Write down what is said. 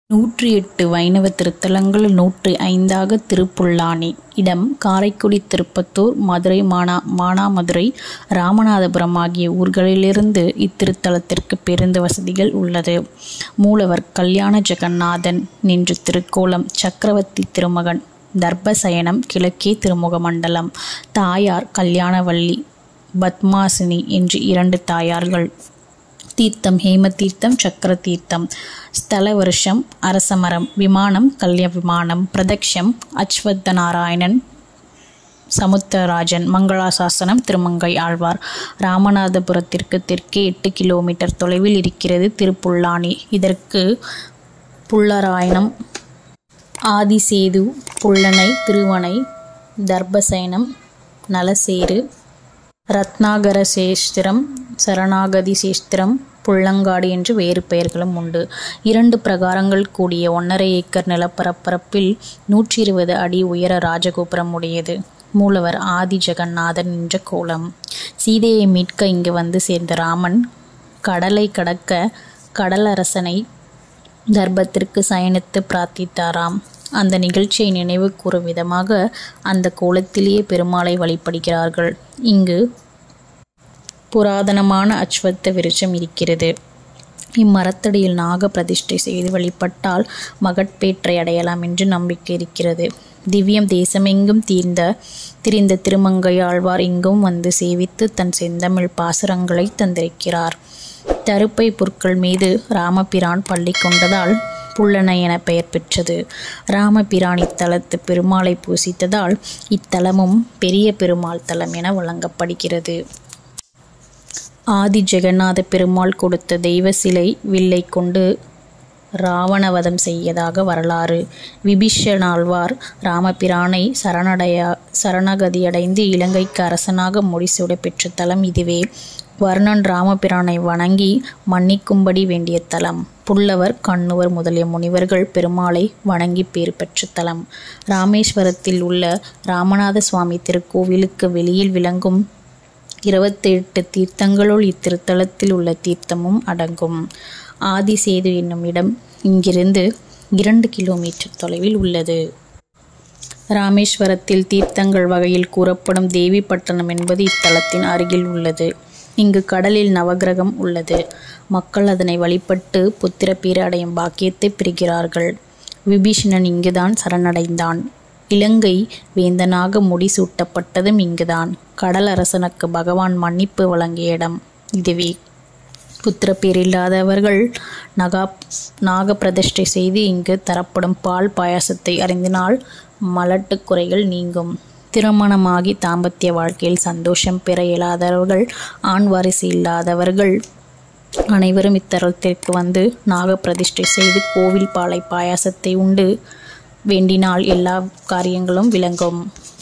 நூற்றி எட்டு வைணவ திருத்தலங்களுள் நூற்றி ஐந்தாக திருப்புல்லானி இடம் காரைக்குடி திருப்பத்தூர் மதுரை மானா மானாமதுரை ராமநாதபுரம் ஆகிய ஊர்களிலிருந்து இத்திருத்தலத்திற்கு பேருந்து வசதிகள் உள்ளது மூலவர் கல்யாண ஜெகநாதன் நின்று திருக்கோலம் சக்கரவர்த்தி திருமகன் தர்பசயனம் கிழக்கே திருமுக மண்டலம் தாயார் கல்யாணவல்லி பத்மாசினி என்று இரண்டு தாயார்கள் தீர்த்தம் ஹேம தீர்த்தம் சக்கர தீர்த்தம் ஸ்தல வருஷம் அரசமரம் விமானம் கல்ய விமானம் பிரதக்ஷம் அஸ்வத்த நாராயணன் சமுத்திரராஜன் மங்களாசாசனம் திருமங்கை ஆழ்வார் ராமநாதபுரத்திற்கு தெற்கே எட்டு கிலோமீட்டர் தொலைவில் இருக்கிறது திருப்புல்லானி இதற்கு புல்லராயணம் ஆதிசேது புல்லணை திருவணை தர்பசயனம் நலசேரு ரத்னாகர சேஸ்திரம் சரணாகதி சேஸ்திரம் புள்ளங்காடு என்று வேறு பெயர்களும் உண்டு இரண்டு பிரகாரங்கள் கூடிய ஒன்றரை ஏக்கர் நிலப்பரப்பரப்பில் நூற்றி இருபது அடி உயர ராஜகோபுரம் உடையது மூலவர் ஆதி ஜெகநாதன் என்ற கோலம் சீதையை மீட்க இங்கு வந்து சேர்ந்த ராமன் கடலை கடக்க கடலரசனை தர்பத்திற்கு சயனித்து பிரார்த்தித்தாராம் அந்த நிகழ்ச்சியை நினைவு கூறும் விதமாக அந்த கோலத்திலேயே பெருமாளை வழிபடுகிறார்கள் இங்கு புராதனமான அஸ்வத்த விருட்சம் இருக்கிறது இம்மரத்தடியில் நாக பிரதிஷ்டை செய்து வழிபட்டால் மகட்பேற்றை அடையலாம் என்று நம்பிக்கை இருக்கிறது திவ்யம் தேசமெங்கும் தீர்ந்த திரிந்த திருமங்கையாழ்வார் இங்கும் வந்து சேவித்து தன் செந்தமிழ் பாசுரங்களை தந்திருக்கிறார் தருப்பை புற்கள் மீது ராமபிரான் பள்ளி கொண்டதால் புல்லணை என பெயர் பெற்றது ராமபிரான் இத்தலத்து பெருமாளை பூசித்ததால் இத்தலமும் பெரிய பெருமாள் தலம் என வழங்கப்படுகிறது ஆதி ஜெகநாத பெருமாள் கொடுத்த தெய்வ சிலை வில்லை கொண்டு ராவணவதம் செய்யதாக வரலாறு விபீஷணாழ்வார் ராமபிரானை சரணடைய சரணகதியடைந்து இலங்கைக்கு அரசனாக முடிசூட பெற்ற தலம் இதுவே வர்ணன் ராமபிரானை வணங்கி மன்னிக்கும்படி வேண்டிய தலம் புல்லவர் கண்ணுவர் முதலிய முனிவர்கள் பெருமாளை வணங்கி பேறு பெற்ற தலம் ராமேஸ்வரத்தில் உள்ள ராமநாத சுவாமி திருக்கோவிலுக்கு வெளியில் விளங்கும் இருபத்தெட்டு தீர்த்தங்களுள் இத்திருத்தலத்தில் உள்ள தீர்த்தமும் அடங்கும் ஆதிசேது என்னும் இடம் இங்கிருந்து இரண்டு கிலோமீட்டர் தொலைவில் உள்ளது ராமேஸ்வரத்தில் தீர்த்தங்கள் வகையில் கூறப்படும் தேவிப்பட்டணம் என்பது இத்தலத்தின் அருகில் உள்ளது இங்கு கடலில் நவகிரகம் உள்ளது மக்கள் அதனை வழிபட்டு புத்திர பேறு அடையும் பாக்கியத்தை பெறுகிறார்கள் விபீஷணன் இங்குதான் சரணடைந்தான் இலங்கை வேந்தனாக முடிசூட்டப்பட்டதும் இங்குதான் கடல் அரசனுக்கு பகவான் மன்னிப்பு வழங்கிய இடம் இதுவே புத்திர பேரில்லாதவர்கள் நகா நாக பிரதிஷ்டை செய்து இங்கு தரப்படும் பால் பாயாசத்தை அறிந்தினால் மலட்டு குறைகள் நீங்கும் திருமணமாகி தாம்பத்திய வாழ்க்கையில் சந்தோஷம் பெற இயலாதவர்கள் ஆண் வாரிசு இல்லாதவர்கள் அனைவரும் இத்தலத்திற்கு வந்து நாக பிரதிஷ்டை செய்து கோவில் பாலை பாயாசத்தை உண்டு வேண்டினால் எல்லா காரியங்களும் விளங்கும்